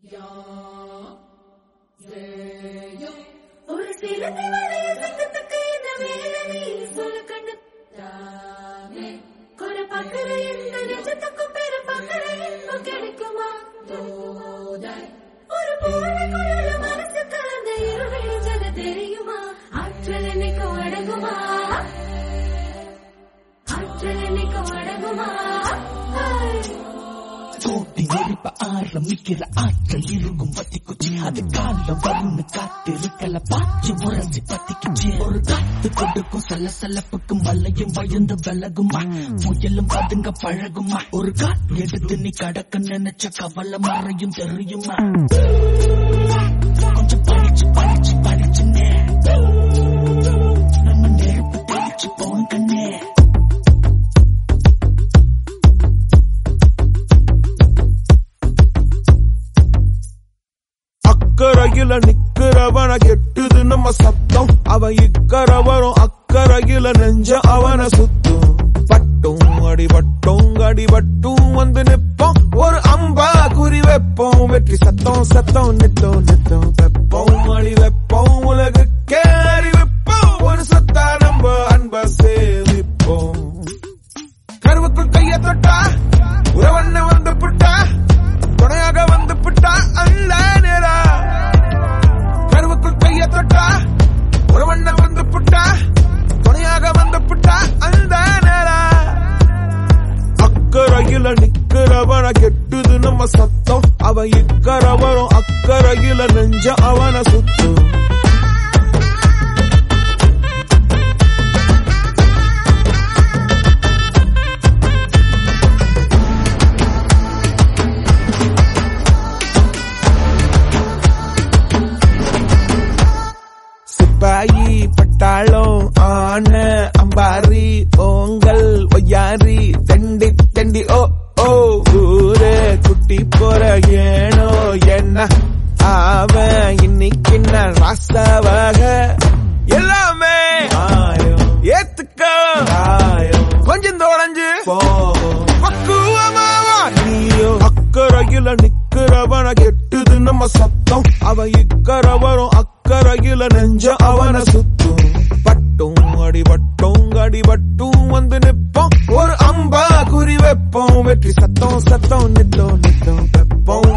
ஒரு சில தேவதைய சத்தத்துக்கு இந்த வேலை நீ சொல்லு கண்ணு தானே கொலை பார்க்கிற எந்த நிஜத்துக்கும் பெரு பார்க்கிற இன்பம் கிடைக்குமா தோதாய் ஒரு பூனை குழல மனசுக்கு அந்த இருள் விழிஞ்சது தெரியுமா ஆற்றல் என்னைக்கும் அடங்குமா ஆற்றல் என்னைக்கும் அடங்குமா ஹாய். கோட்டி நெருப்ப ஆரம்பிக்கிற ஆற்றல் இருக்கும் பத்திக்குச்சு அது காலம் வரும்னு காத்திருக்கல பாய்ச்சி முரசி பத்திக்குச்சு ஒரு காத்து கொடுக்கும் சலசலப்புக்கு மலையும் பயந்து விலகுமா புயலும் பதுங்க பழகுமா ஒரு காத்து எடுத்து நீ கடக்க நினைச்ச கவலை மறையும் தெரியுமா கொஞ்சம் படிச்சு படிச்சு படிச்சுனே நம்ம நெருப்பு தெளிச்சு போன் கண்ணே அக்கறையில நிக்கிறவன கெட்டுது நம்ம சத்தம் அவ இக்கரை வரும் அக்கறையில நெஞ்ச அவன சுத்தும் பட்டும் அடிபட்டும் அடிபட்டும் வந்து நிப்போம் ஒரு அம்பா குறி வைப்போம் வெற்றி சத்தம் சத்தம் நித்தம் நித்தம் வெப்போம் அடி வைப்போம் உலகுக்கே அறிவிப்போம் ஒரு சத்தா நம்ம அன்ப சேமிப்போம் கருவுக்குள் கைய தொட்டா உறவண்ண வந்து புட்டா துணையாக வந்து புட்டா அல்ல நேரா கருவுக்குள் கைய தொட்டா உறவண்ண வந்து புட்டா துணையாக வந்து புட்டா அந்த நேரா அக்கறையில நிக்கிறவன கெட்டுது நம்ம சத்தம் அவ இக்கரை வரும் அக்கறையில நெஞ்ச அவன சுத்தும் சிப்பாயி பட்டாளம் ஆன அம்பாரி ஓங்கல் ஒய்யாரி தண்டி தண்டி ஓ ஓ ஊரே குட்டி போற ஏனோ என்ன அவன் இன்னைக்கு நான் ராசாவாக எல்லாமே ஏத்துக்க கொஞ்சம் தொடஞ்சு பக்குவமாவா நீயோ அக்கறையில நிக்கிறவன கெட்டுது நம்ம சத்தம் அவ இக்கரை வரும் அக்கறையில நெஞ்ச அவன சுத்தும் பட்டும் அடிபட்டும் அடிபட்டும் வந்து நிப்போம் ஒரு அம்பா குறி வைப்போம் வெற்றி சத்தம் சத்தம் நித்தம் நித்தம் வெப்போம்